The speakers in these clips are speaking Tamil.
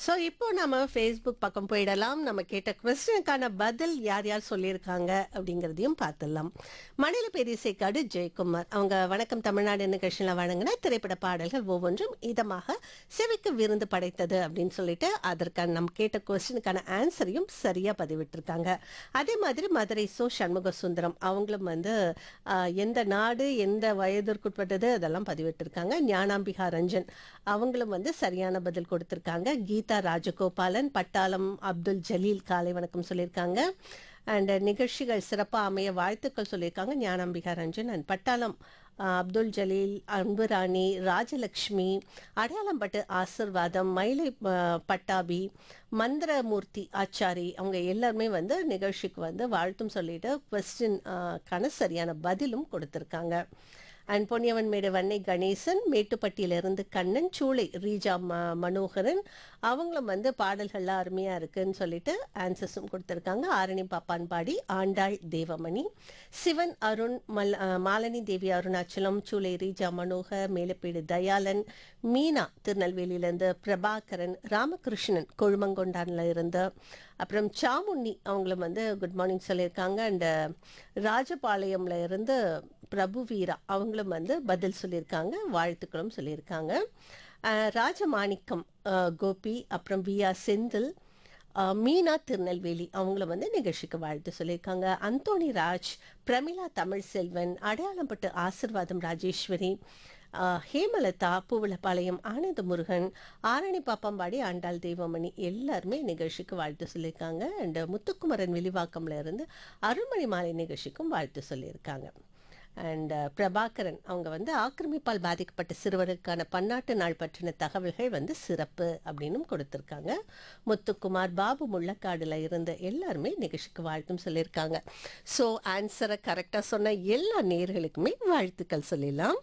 ஸோ இப்போ நம்ம ஃபேஸ்புக் பக்கம் போயிடலாம் நம்ம கேட்ட கொஸ்டினுக்கான பதில் யார் யார் சொல்லியிருக்காங்க அப்படிங்கிறதையும் பார்த்துடலாம் மணில பெரியசைக்காடு ஜெயக்குமார் அவங்க வணக்கம் தமிழ்நாடு நிகழ்ச்சியில் வழங்கின திரைப்பட பாடல்கள் ஒவ்வொன்றும் இதமாக செவிக்கு விருந்து படைத்தது அப்படின்னு சொல்லிட்டு அதற்கான நம்ம கேட்ட கொஸ்டினுக்கான ஆன்சரையும் சரியாக பதிவிட்டிருக்காங்க அதே மாதிரி மதுரை சோ சண்முக சுந்தரம் அவங்களும் வந்து ஆஹ், எந்த நாடு எந்த வயதிற்குட்பட்டது அதெல்லாம் பதிவிட்டிருக்காங்க ஞானாம்பிகா ரஞ்சன் அவங்களும் வந்து சரியான பதில் கொடுத்திருக்காங்க கீதா ராஜகோபாலன் பட்டாளம் அப்துல் ஜலீல் காலை வணக்கம் சொல்லியிருக்காங்க அண்ட் நிகழ்ச்சிகள் சிறப்பாக அமைய வாழ்த்துக்கள் சொல்லியிருக்காங்க ஞானாம்பிகா ரஞ்சன் அண்ட் பட்டாளம் ஆஹ், அப்துல் ஜலீல் அன்புராணி ராஜலக்ஷ்மி அடையாளம்பட்டு ஆசிர்வாதம் மயிலை ஆஹ், பட்டாபி மந்திரமூர்த்தி ஆச்சாரி அவங்க எல்லாருமே வந்து நிகழ்ச்சிக்கு வந்து வாழ்த்தும் சொல்லிட்டு கொஸ்டின் சரியான பதிலும் கொடுத்துருக்காங்க அண்ட் பொன்னியவன் மேடு வன்னை கணேசன் மேட்டுப்பட்டியிலிருந்து கண்ணன் சூளை ரீஜா ம மனோகரன் அவங்களும் வந்து பாடல்கள்லாம் அருமையாக இருக்குன்னு சொல்லிட்டு ஆன்சர்ஸும் கொடுத்துருக்காங்க ஆரணி பாப்பான்பாடி ஆண்டாள் தேவமணி சிவன் அருண் மல் அஹ், மாலினி தேவி அருணாச்சலம் சூளை ரீஜா மனோகர் மேலப்பீடு தயாளன் மீனா திருநெல்வேலியிலேருந்து பிரபாகரன் ராமகிருஷ்ணன் கொழுமங்கொண்டான்ல இருந்து அப்புறம் சாமுண்ணி அவங்களும் வந்து குட் மார்னிங் சொல்லியிருக்காங்க அண்ட் ராஜபாளையம்ல இருந்து பிரபு வீரா அவங்களும் வந்து பதில் சொல்லியிருக்காங்க வாழ்த்துக்களும் சொல்லியிருக்காங்க அஹ், ராஜமாணிக்கம் அஹ், கோபி அப்புறம் வியா செந்தில் அஹ், மீனா திருநெல்வேலி அவங்கள வந்து நிகழ்ச்சிக்கு வாழ்த்து சொல்லியிருக்காங்க அந்தோணி ராஜ் பிரமிளா தமிழ் செல்வன் அடையாளம்பட்டு ஆசிர்வாதம் ராஜேஸ்வரி அஹ், ஹேமலதா பூவலப்பாளையம் ஆனந்த முருகன் ஆரணி பாப்பம்பாடி ஆண்டாள் தெய்வமணி எல்லாருமே நிகழ்ச்சிக்கு வாழ்த்து சொல்லியிருக்காங்க அண்ட் முத்துக்குமரன் விரிவாக்கம்ல இருந்து அருள்மணி மாலை நிகழ்ச்சிக்கும் வாழ்த்து சொல்லியிருக்காங்க அண்ட் பிரபாகரன் அவங்க வந்து ஆக்கிரமிப்பால் பாதிக்கப்பட்ட சிறுவருக்கான பன்னாட்டு நாள் பற்றின தகவல்கள் வந்து சிறப்பு அப்படின்னும் கொடுத்துருக்காங்க முத்துக்குமார் பாபு முள்ளக்காடுல இருந்த எல்லாருமே நிகழ்ச்சிக்கு வாழ்த்தும் சொல்லியிருக்காங்க ஸோ ஆன்சரை கரெக்டாக சொன்ன எல்லா நேர்களுக்குமே வாழ்த்துக்கள் சொல்லிடலாம்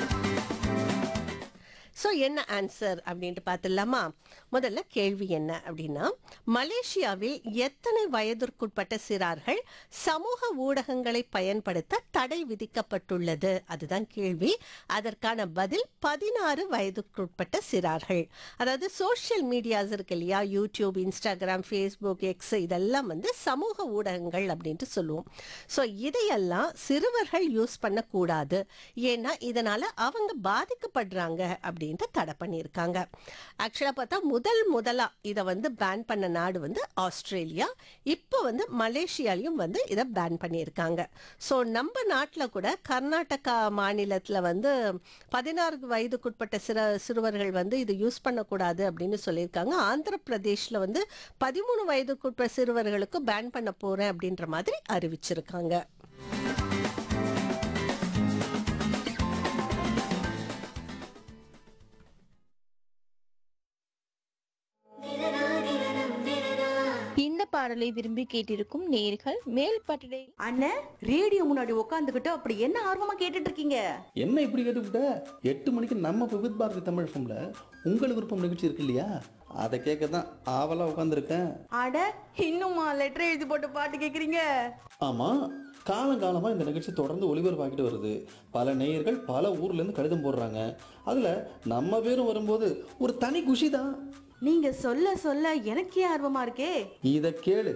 ஸோ என்ன ஆன்சர் அப்படின்ட்டு பார்த்துடலாமா முதல்ல கேள்வி என்ன அப்படின்னா மலேசியாவில் எத்தனை வயதிற்குட்பட்ட சிறார்கள் சமூக ஊடகங்களை பயன்படுத்த தடை விதிக்கப்பட்டுள்ளது அதுதான் கேள்வி அதற்கான பதில் பதினாறு வயதுக்குட்பட்ட சிறார்கள் அதாவது சோஷியல் மீடியாஸ் இருக்கு இல்லையா யூடியூப் இன்ஸ்டாகிராம் ஃபேஸ்புக் எக்ஸ் இதெல்லாம் வந்து சமூக ஊடகங்கள் அப்படின்ட்டு சொல்லுவோம் ஸோ இதையெல்லாம் சிறுவர்கள் யூஸ் பண்ணக்கூடாது ஏன்னா இதனால அவங்க பாதிக்கப்படுறாங்க அப்படின்ட்டு தடை பண்ணியிருக்காங்க ஆக்சுவலாக பார்த்தா முதல் முதலா இதை வந்து பேன் பண்ண நாடு வந்து ஆஸ்திரேலியா இப்போ வந்து மலேசியாலையும் வந்து இதை பேன் பண்ணியிருக்காங்க ஸோ நம்ம நாட்டில் கூட கர்நாடகா மாநிலத்தில் வந்து பதினாறு வயதுக்குட்பட்ட சிற சிறுவர்கள் வந்து இது யூஸ் பண்ணக்கூடாது அப்படின்னு சொல்லியிருக்காங்க ஆந்திர பிரதேஷ்ல வந்து பதிமூணு வயதுக்குட்பட்ட சிறுவர்களுக்கு பேன் பண்ண போறேன் அப்படின்ற மாதிரி அறிவிச்சிருக்காங்க இந்த பாடலை விரும்பி கேட்டிருக்கும் நேர்கள் மேல் பட்டடை அண்ணே ரேடியோ முன்னாடி உட்காந்துக்கிட்டு அப்படி என்ன ஆர்வமா கேட்டுட்டு இருக்கீங்க என்ன இப்படி கேட்டுவிட்ட எட்டு மணிக்கு நம்ம விவித் பாரதி தமிழ் ஃபம்ல உங்கள் விருப்பம் நிகழ்ச்சி இருக்கு இல்லையா அதை கேட்க தான் ஆவலாக உட்காந்துருக்கேன் அட இன்னுமா லெட்டர் எழுதி போட்டு பாட்டு கேக்குறீங்க ஆமாம் காலங்காலமாக இந்த நிகழ்ச்சி தொடர்ந்து ஒளிபரப்பாக்கிட்டு வருது பல நேயர்கள் பல ஊர்லேருந்து கடிதம் போடுறாங்க அதில் நம்ம பேரும் வரும்போது ஒரு தனி குஷி தான் நீங்க சொல்ல சொல்ல எனக்கே ஆர்வமா இருக்கே இதை கேளு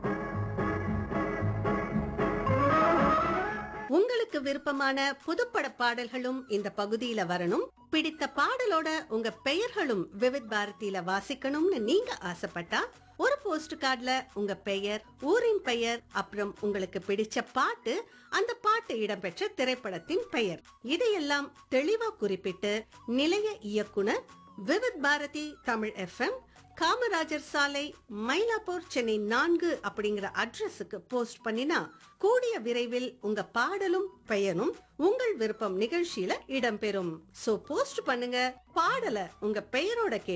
உங்களுக்கு விருப்பமான புதுப்பட பாடல்களும் இந்த பகுதியில வரணும் பிடித்த பாடலோட உங்க பெயர்களும் விவித் பாரதியில வாசிக்கணும்னு நீங்க ஆசைப்பட்டா ஒரு போஸ்ட் கார்டுல உங்க பெயர் ஊரின் பெயர் அப்புறம் உங்களுக்கு பிடிச்ச பாட்டு அந்த பாட்டு இடம்பெற்ற திரைப்படத்தின் பெயர் இதையெல்லாம் தெளிவா குறிப்பிட்டு நிலைய இயக்குனர் விவித் பாரதி தமிழ் எஃப்எம் காமராஜர் சாலை மயிலாப்பூர் சென்னை நான்கு அப்படிங்கிற அட்ரஸுக்கு போஸ்ட் பண்ணினா கூடிய விரைவில் உங்க பாடலும் பெயரும் உங்கள் விருப்பம் நிகழ்ச்சியில இடம்பெறும் சோ போஸ்ட் பண்ணுங்க பாடலை உங்க பெயரோட கேட்டு